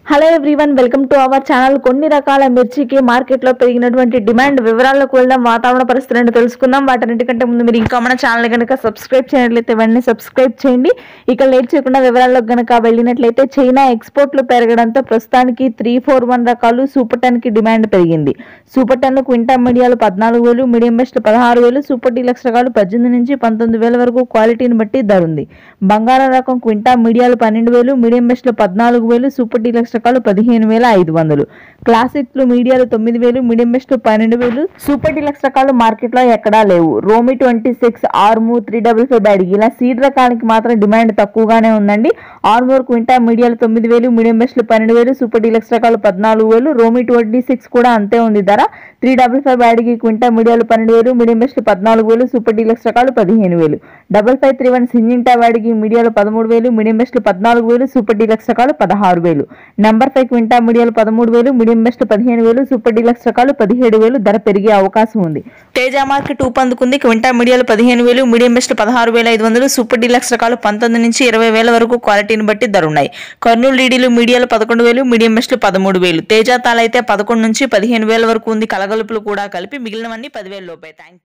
hello everyone welcome to our channel కొన్ని రకాల మిర్చికి మార్కెట్లో పెరిగినటువంటి డిమాండ్ వివరాల్లోకి వెళ్దాం వాతావరణ పరిస్థితులను తెలుసుకుందాం వాటన్నిటికంటే ముందు మీరు ఇంకా మన ఛానల్ కనుక సబ్స్క్రైబ్ చేయనట్లయితే వెంటనే సబ్స్క్రైబ్ చేయండి ఇక లేట్ చేయకుండా వివరాల్లోకి కనుక వెళ్ళినట్లయితే చైనా ఎక్స్పోర్ట్లు పెరగడంతో ప్రస్తుతానికి త్రీ ఫోర్ వన్ రకాలు సూపర్ టెన్ కి డిమాండ్ పెరిగింది సూపర్ టెన్ క్వింటా మీడియాలు పద్నాలుగు వేలు మీడియం బెస్ట్ పదహారు వేలు సూపర్ డీలక్స్ రకాలు పద్దెనిమిది నుంచి పంతొమ్మిది వేల వరకు క్వాలిటీని బట్టి ధర ఉంది బంగారం రకం క్వింటా మీడియాలు పన్నెండు వేలు మీడియం బెస్ట్లు పద్నాలుగు వేలు సూపర్ డీలక్స్ రకాలు పదిహేను వేల ఐదు వందలు క్లాసిక్లు మీడియాలు తొమ్మిది వేలు మీడియం బెస్ట్ పన్నెండు వేలు సూపర్ డీలక్స్ రకాలు మార్కెట్లో ఎక్కడా లేవు రోమి twenty six Armoor three double five బ్యాడ్ ఇలా సీడ్ రకానికి మాత్రం డిమాండ్ తక్కువగానే ఉందండి ఆర్మూర్ క్వింటా మీడియాలు తొమ్మిది వేలు మీడియం బెస్ట్లు పన్నెండు వేలు సూపర్ డీలక్స్ రకాలు పద్నాలుగు వేలు రోమి ట్వంటీ సిక్స్ కూడా అంతే ఉంది ధర త్రీ డబుల్ ఫైవ్ బ్యాడ్కి క్వింటా మీడియాలు పన్నెండు వేలు మీడియం బెస్ట్ పద్నాలుగు వేలు సూపర్ డీలక్స్ రకాలు పదిహేను వేలు double five three one Syngenta వాడికి మీడియాలు పదమూడు వేలు మీడియం బెస్ట్ పద్నాలుగు వేలు సూపర్ డీలక్స్ రకాలు పదహారు వేలు నెంబర్ ఫైవ్ క్వింటా మీడియాలు పదమూడు వేలు మీడియం బెస్ట్ పదిహేను వేలు సూపర్ డీలక్స్ రకాలు పదిహేడు వేలు ధర పెరిగే అవకాశం ఉంది తేజ మార్కెట్ ఊపందుకుంది క్వింటా మీడియాలు పదిహేను వేలు మీడియం బెస్ట్ పదహారు వేల ఐదు వందలు సూపర్ డీలక్స్ రకాలు పంతొమ్మిది నుంచి ఇరవై వేల వరకు క్వాలిటీని బట్టి ధర ఉన్నాయి కర్నూలు డీడీలు మీడియాలు పదకొండు వేలు మీడియం బెస్ట్ పదమూడు వేలు తేజ తాలైతే పదకొండు నుంచి పదిహేను వేల వరకు ఉంది కలగలుపులు కూడా కలిపి మిగిలినవన్నీ పదివేల లోపే థ్యాంక్